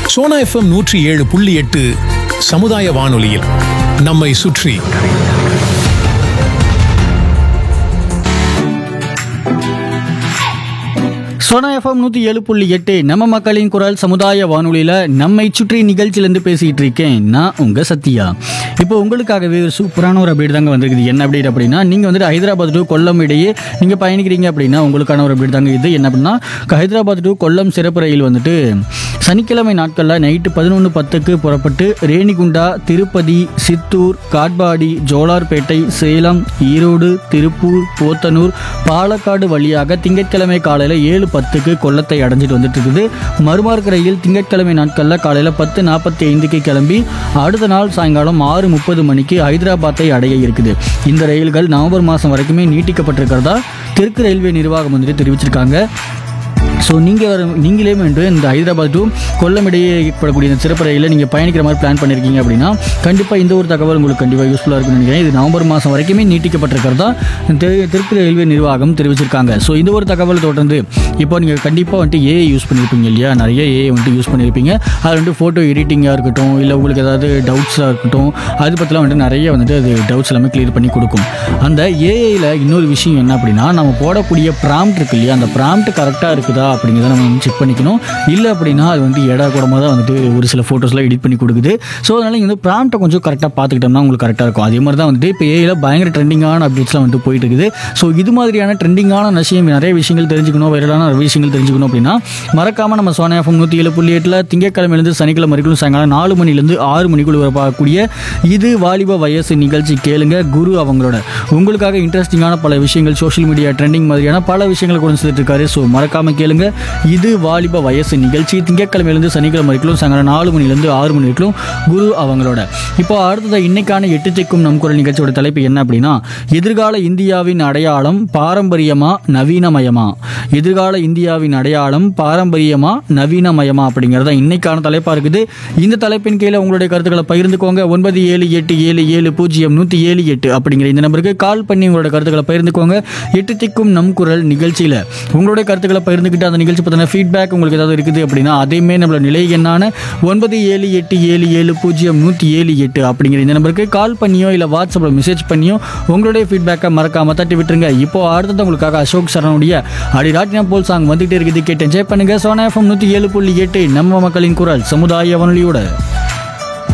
Sona FM நூற்றி ஏழு புள்ளி எட்டு சமுதாய வானொலியில் நம்மை சுற்றி சோனா எஃப்எம் நூற்றி ஏழு புள்ளி எட்டு நம்ம மக்களின் குரல் சமுதாய வானொலியில் நம்மை சுற்றி நிகழ்ச்சியிலேருந்து பேசிகிட்டு இருக்கேன் நான் உங்கள் சத்யா இப்போ உங்களுக்காகவே ஒரு சூப்பரான ஒரு அப்டேட் தாங்க வந்திருக்குது என்ன அப்டேட் அப்படின்னா நீங்கள் வந்துட்டு ஹைதராபாத் டு கொல்லம் இடையே நீங்கள் பயணிக்கிறீங்க அப்படின்னா உங்களுக்கான ஒரு அப்டேட் தாங்க இது என்ன அப்படின்னா ஹைதராபாத் டு கொல்லம் சிறப்பு ரயில் வந்துட்டு சனிக்கிழமை நாட்களில் நைட்டு பதினொன்று பத்துக்கு புறப்பட்டு ரேணிகுண்டா திருப்பதி சித்தூர் காட்பாடி ஜோலார்பேட்டை சேலம் ஈரோடு திருப்பூர் போத்தனூர் பாலக்காடு வழியாக திங்கட்கிழமை காலையில் ஏழு பத்துக்கு கொல்லத்தை அடைஞ்சிட்டு வந்துட்டு இருக்குது மறுமார்க்க ரயில் திங்கட்கிழமை நாட்களில் காலையில் பத்து நாற்பத்தி ஐந்துக்கு கிளம்பி அடுத்த நாள் சாயங்காலம் ஆறு முப்பது மணிக்கு ஹைதராபாத்தை அடைய இருக்குது இந்த ரயில்கள் நவம்பர் மாதம் வரைக்குமே நீட்டிக்கப்பட்டிருக்கிறதா தெற்கு ரயில்வே நிர்வாகம் வந்துட்டு தெரிவிச்சிருக்காங்க ஸோ நீங்கள் வர நீங்களே வந்து இந்த ஹைதராபாத் டு கொல்லம் இடையே ஏற்படக்கூடிய இந்த சிறப்பு ரயிலில் நீங்கள் பயணிக்கிற மாதிரி பிளான் பண்ணியிருக்கீங்க அப்படின்னா கண்டிப்பாக இந்த ஒரு தகவல் உங்களுக்கு கண்டிப்பாக யூஸ்ஃபுல்லாக இருக்கும்னு நினைக்கிறேன் இது நவம்பர் மாதம் வரைக்குமே நீட்டிக்கப்பட்டிருக்கிறதா தெ- தெற்கு ரயில்வே நிர்வாகம் தெரிவிச்சிருக்காங்க ஸோ இந்த ஒரு தகவலை தொடர்ந்து இப்போ நீங்கள் கண்டிப்பாக வந்துட்டு ஏஐ யூஸ் பண்ணியிருப்பீங்க இல்லையா நிறைய ஏஐ வந்துட்டு யூஸ் பண்ணியிருப்பீங்க அது வந்துட்டு ஃபோட்டோ எடிட்டிங்காக இருக்கட்டும் இல்லை உங்களுக்கு ஏதாவது டவுட்ஸாக இருக்கட்டும் அது பற்றிலாம் வந்துட்டு நிறைய வந்துட்டு அது டவுட்ஸ் எல்லாமே கிளியர் பண்ணி கொடுக்கும் அந்த ஏஐயில் இன்னொரு விஷயம் என்ன அப்படின்னா நம்ம போடக்கூடிய ப்ராம்ப்ட் இருக்கு இல்லையா அந்த ப்ராம்ப்ட் கரெக்டாக இருக்குதா அப்படிங்கிறத நம்ம வந்து செக் பண்ணிக்கணும் இல்லை அப்படின்னா அது வந்து எடா கூடமாக தான் வந்துட்டு ஒரு சில ஃபோட்டோஸ்லாம் எடிட் பண்ணி கொடுக்குது ஸோ அதனால் நீங்கள் வந்து ப்ராம்ப்ட்டை கொஞ்சம் கரெக்டாக பார்த்துக்கிட்டோம்னா உங்களுக்கு கரெக்டாக இருக்கும் அதே மாதிரி தான் வந்துட்டு இப்போ ஏஐயில் பயங்கர ட்ரெண்டிங்கான அப்டேட்ஸ்லாம் வந்துட்டு போயிட்டு இருக்குது ஸோ இது மாதிரியான ட்ரெண்டிங்கான விஷயம் நிறைய விஷயங்கள் தெரிஞ்சுக்கணும் வைரலான விஷயங்கள் தெரிஞ்சுக்கணும் அப்படின்னா மறக்காமல் நம்ம சோனா எஃப்எம் நூற்றி ஏழு புள்ளி எட்டில் திங்கக்கிழமையிலேருந்து சனிக்கிழமை வரைக்கும் சாயங்காலம் நாலு மணிலேருந்து ஆறு மணிக்குள்ள வரை பார்க்கக்கூடிய இது வாலிப வயசு நிகழ்ச்சி கேளுங்க குரு அவங்களோட உங்களுக்காக இன்ட்ரெஸ்டிங்கான பல விஷயங்கள் சோஷியல் மீடியா ட்ரெண்டிங் மாதிரியான பல விஷயங்களை கொண்டு சேர்த்துட்டு இருக்காரு ஸோ மறக்காம கேளுங்க இது வாலிப வயசு நிகழ்ச்சி திங்கட்கிழமையிலேருந்து சனிக்கிழமை வரைக்கும் சாயங்காலம் நாலு மணிலேருந்து ஆறு மணி வரைக்கும் குரு அவங்களோட இப்போ அடுத்தது இன்னைக்கான எட்டு திக்கும் நம் குரல் நிகழ்ச்சியோட தலைப்பு என்ன அப்படின்னா எதிர்கால இந்தியாவின் அடையாளம் பாரம்பரியமா நவீனமயமா எதிர்கால இந்தியாவின் அடையாளம் பாரம்பரியமா நவீனமயமா அப்படிங்கிறத இன்னைக்கான தலைப்பா இருக்குது இந்த தலைப்பின் கீழே உங்களுடைய கருத்துக்களை பகிர்ந்துக்கோங்க ஒன்பது ஏழு எட்டு ஏழு ஏழு பூஜ்ஜியம் நூற்றி ஏழு எட்டு அப்படிங்கிற இந்த நம்பருக்கு கால் பண்ணி உங்களோட கருத்துக்களை பகிர்ந்துக்கோங்க எட்டு திக்கும் நம் குரல் நிகழ்ச்சியில் உங்களுடைய கருத்துக்களை பகிர்ந்துக்கிட்டு அந்த நிகழ்ச்சி பற்றின ஃபீட்பேக் உங்களுக்கு ஏதாவது இருக்குது அப்படின்னா அதேமே நம்மளோட நிலை எண்ணான ஒன்பது ஏழு எட்டு ஏழு ஏழு பூஜ்ஜியம் நூற்றி ஏழு எட்டு அப்படிங்கிற இந்த நம்பருக்கு கால் பண்ணியோ இல்லை வாட்ஸ்அப்பில் மெசேஜ் பண்ணியோ உங்களுடைய ஃபீட்பேக்கை மறக்காம தட்டி விட்டுருங்க இப்போ அடுத்தது உங்களுக்காக அசோக் சரணுடைய அடிராட்டினம் போல் சாங் வந்துகிட்டே இருக்குது கேட்டு என்ஜாய் பண்ணுங்க சோனா எஃப்எம் நூற்றி ஏழு புள்ளி எட்டு நம்ம மக்களின் குரல் சமுதாய வானொலியோட